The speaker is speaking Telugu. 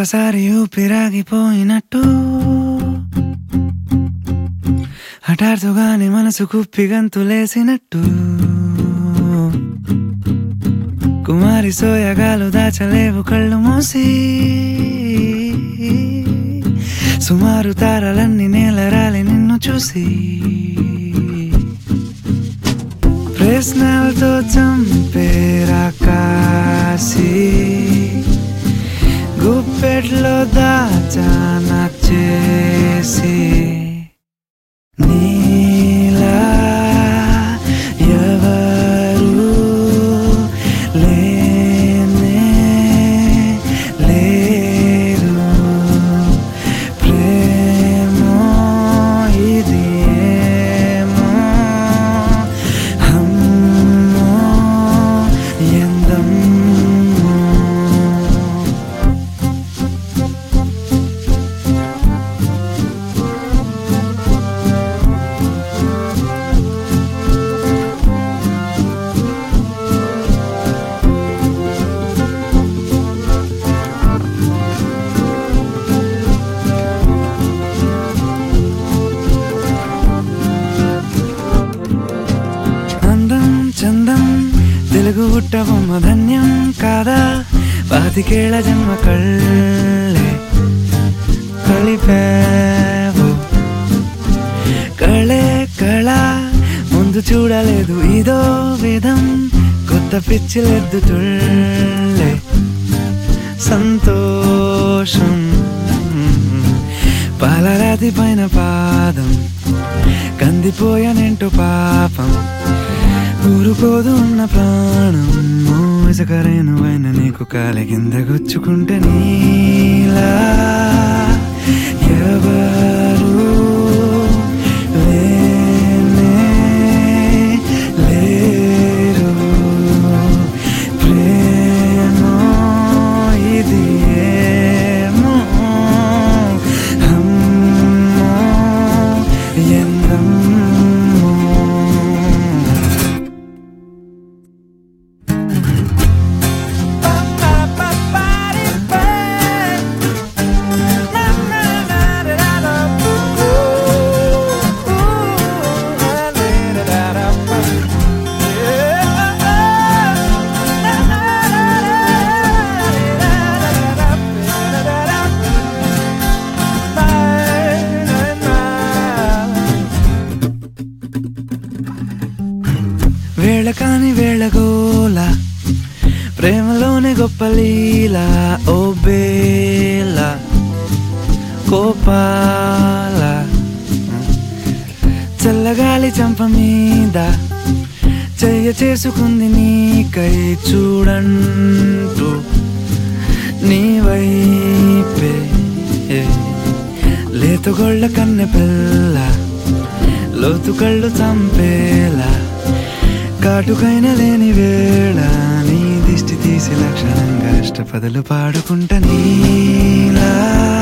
ఒక్కసారి ఊపిరాగిపోయినట్టు హఠాత్తుగానే మనసు కుప్పి గంతులేసినట్టు కుమారి సోయగాలు దాచలేవు కళ్ళు మూసి సుమారు తారలన్నీ నేలరాలి నిన్ను చూసి ప్రశ్నలతో చంపేరా కాసి గుప్పెట్లో దాచాన చేసి నీలా ఎవరు లేనే లేరు ప్రేమో ఇది ఏమో అమ్మో ఎందమ్మో అందం చందం తెలుగు పుట్టబొమ్మ ధన్యం కాదా పాతికేళ్ల జన్మ కళ్ళే కలిపావు కళే కళ ముందు చూడలేదు ఇదో విధం కొత్త పిచ్చిలెద్దు తుళ్ళే సంతోషం పాలరాతి పైన పాదం కందిపోయానేంటో పాపం ఊరుకోదు ఉన్న ప్రాణం మోసకరేను అయిన నీకు కాలి కింద గుచ్చుకుంటే నీలా ఎవరు లేనే లేరు ప్రేమో ఇది ఏమో అమ్మో ఎందమ్మో వేళ కాని వేళగోల ప్రేమలోనే గొప్ప లీల ఓ బేల కోపాల చల్లగాలి చంప మీద చెయ్య చేసుకుంది నీకై చూడంటూ నీ వైపే లేతుగొళ్ళ కన్నె పిల్ల లోతు కళ్ళు చంపేలా కాటుకైన లేని వేళ నీ దిష్టి తీసి లక్షణంగా అష్టపదలు పాడుకుంటా నీలా